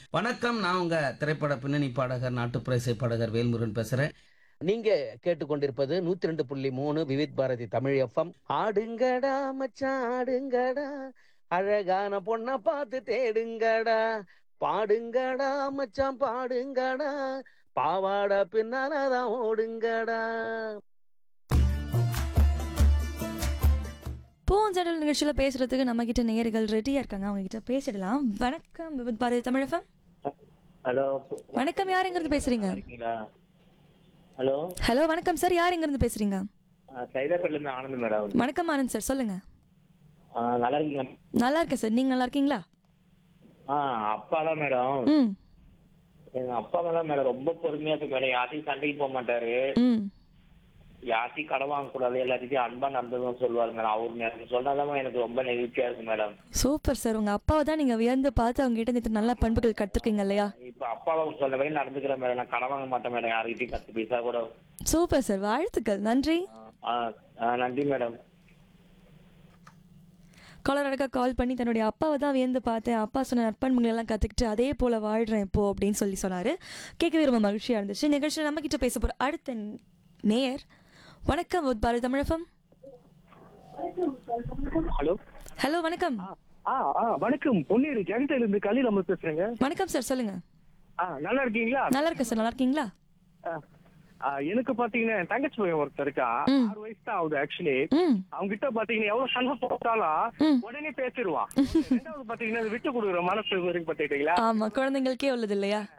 வணக்கம் நான் உங்க திரைப்பட பின்னணி பாடகர் நாட்டுப்புற இசை பாடகர் வேல்முருகன் பேசுறேன் நீங்க கேட்டுக்கொண்டிருப்பது நூத்தி ரெண்டு புள்ளி மூணு விவித் பாரதி தமிழ் எஃப்எம் ஆடுங்கடா மச்சான் ஆடுங்கடா அழகான பொண்ண பார்த்து தேடுங்கடா பாடுங்கடா மச்சான் பாடுங்கடா பாவாடை பின்னாலதான் ஓடுங்கடா பூஞ்சடல் நிகழ்ச்சியில பேசுறதுக்கு நம்ம கிட்ட நேயர்கள் ரெடியா இருக்காங்க அவங்க கிட்ட பேசிடலாம் வணக்கம் விவித் பாரதி தமிழகம் ஹலோ வணக்கம் யார் எங்க இருந்து பேசுறீங்க இருக்கீங்களா ஹலோ ஹலோ வணக்கம் சார் யார் எங்க இருந்து பேசுறீங்க சைதாப்பேட்ல இருந்து ஆனந்த் மேடம் வணக்கம் ஆனந்த் சார் சொல்லுங்க ஆ, நல்லா இருக்கீங்க நல்லா இருக்கேன் சார் நீங்க நல்லா இருக்கீங்களா ஆ அப்பா தான் மேடம் ம் எங்க அப்பா தான் மேடம் ரொம்ப பொறுமையா இருக்கு மேடம் யார்ட்டையும் சண்டைக்கு போக மாட்டாரு ம் யார்ட்டையும் கடன் வாங்கக்கூடாது எல்லாத்தையும் அன்பா நடந்ததும் சொல்லுவாரு மேடம் அவரு எனக்கு சொன்னதான் எனக்கு ரொம்ப நெகிழ்ச்சியா இருக்கு மேடம் சூப்பர் சார் உங்க அப்பாவை தான் நீங்க வியந்து பார்த்து அவங்க கிட்ட நேற்று நல்ல பண்புகள் கத்துருக்கீங்க இல்லையா இப்ப அப்பாவை சொன்ன வரையும் நடந்துக்கிறேன் மேடம் நான் கடன் வாங்க மாட்டேன் மேடம் யாருக்கிட்டையும் பத்து பைசா கூட சூப்பர் சார் வாழ்த்துக்கள் நன்றி ஆ, ஆ, நன்றி மேடம் காலர் அடக்கா கால் பண்ணி தன்னுடைய அப்பாவை தான் வியந்து பார்த்தேன் அப்பா சொன்ன நற்பண்புகள் எல்லாம் கற்றுக்கிட்டு அதே போல் வாழ்கிறேன் இப்போ அப்படின்னு சொல்லி சொன்னார் கேட்கவே ரொம்ப மகிழ்ச்சியாக இருந்துச்சு நிகழ்ச்சியில் நம்ம கிட்ட பேச போகிற அடுத்த நேயர் வணக்கம் உத் பாரதி தமிழகம் ஹலோ ஹலோ வணக்கம் ஆ ஆ வணக்கம் பொன்னேரி ஜெகத்தையில இருந்து கலில் அமர் பேசுறேங்க வணக்கம் சார் சொல்லுங்க ஆ நல்லா இருக்கீங்களா நல்லா இருக்கேன் சார் நல்லா இருக்கீங்களா ஆ, ஆ, எனக்கு பாத்தீங்கன்னா என் தங்கச்சி பையன் ஒருத்தர் இருக்கா ம். ஆறு வயசு தான் ஆகுது ஆக்சுவலி ம் அவங்க கிட்ட பாத்தீங்கன்னா எவ்வளவு சண்டை போட்டாலும் ம். உடனே பேசிடுவான் ரெண்டாவது பாத்தீங்கன்னா அது விட்டு கொடுக்குற மனசு இருக்கு பாத்துக்கிட்டீங்களா ஆமாம் குழந்தைங்களுக்கே உள்ளது இல்லையா